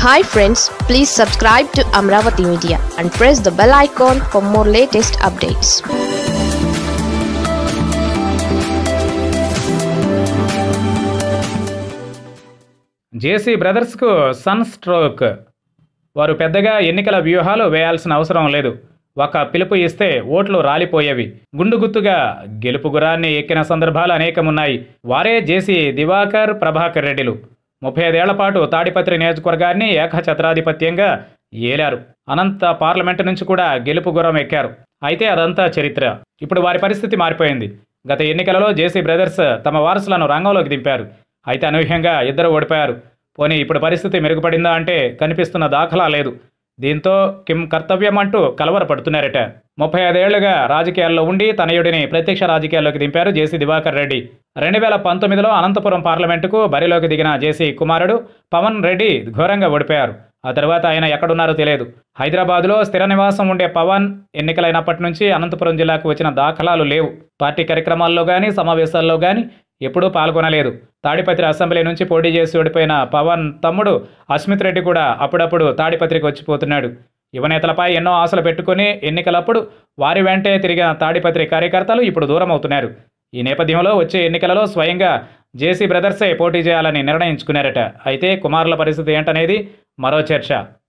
hi friends please subscribe to Amaravati media and press the bell icon for more latest updates JC బ్రదర్స్కు sun stroke వారు పెద్దగా ఎన్నికల వ్యూహాలు వేయాల్సిన అవసరం లేదు ఒక పిలుపు ఇస్తే ఓట్లు రాలిపోయేవి గుండు గుత్తుగా గెలుపు గురాన్ని ఎక్కిన సందర్భాలు అనేకమున్నాయి వారే జేసీ దివాకర్ ప్రభాకర్ రెడ్డిలు ముప్పై ఐదేళ్ల పాటు తాడిపత్రి నియోజకవర్గాన్ని ఏకఛత్రాధిపత్యంగా ఏలారు అనంత పార్లమెంటు నుంచి కూడా గెలుపు గుర్రం ఎక్కారు అయితే అదంతా చరిత్ర ఇప్పుడు వారి పరిస్థితి మారిపోయింది గత ఎన్నికలలో జేసీ బ్రదర్స్ తమ వారసులను రంగంలోకి దింపారు అయితే అనూహ్యంగా ఇద్దరు ఓడిపోయారు పోనీ ఇప్పుడు పరిస్థితి మెరుగుపడిందా అంటే కనిపిస్తున్న దాఖలా లేదు దీంతో కిం కర్తవ్యం అంటూ కలవరపడుతున్నారట ముప్పై ఐదేళ్లుగా రాజకీయాల్లో ఉండి తనయుడిని ప్రత్యక్ష రాజకీయాల్లోకి దింపారు జేసీ దివాకర్ రెడ్డి రెండు వేల పంతొమ్మిదిలో అనంతపురం పార్లమెంటుకు బరిలోకి దిగిన జేసీ కుమారుడు పవన్ రెడ్డి ఘోరంగా ఓడిపోయారు ఆ తర్వాత ఆయన ఎక్కడున్నారో తెలియదు హైదరాబాద్లో స్థిర నివాసం ఉండే పవన్ ఎన్నికలైనప్పటి నుంచి అనంతపురం జిల్లాకు వచ్చిన దాఖలాలు లేవు పార్టీ కార్యక్రమాల్లో కానీ సమావేశాల్లో కానీ ఎప్పుడూ పాల్గొనలేదు తాడిపత్రి అసెంబ్లీ నుంచి పోటీ చేసి ఓడిపోయిన పవన్ తమ్ముడు అస్మిత్ రెడ్డి కూడా అప్పుడప్పుడు తాడిపత్రికి వచ్చిపోతున్నాడు యువనేతలపై ఎన్నో ఆశలు పెట్టుకుని ఎన్నికలప్పుడు వారి వెంటే తిరిగిన తాడిపత్రి కార్యకర్తలు ఇప్పుడు దూరం అవుతున్నారు ఈ నేపథ్యంలో వచ్చే ఎన్నికలలో స్వయంగా జేసీ బ్రదర్సే పోటీ చేయాలని నిర్ణయించుకున్నారట అయితే కుమారుల పరిస్థితి ఏంటనేది మరో చర్చ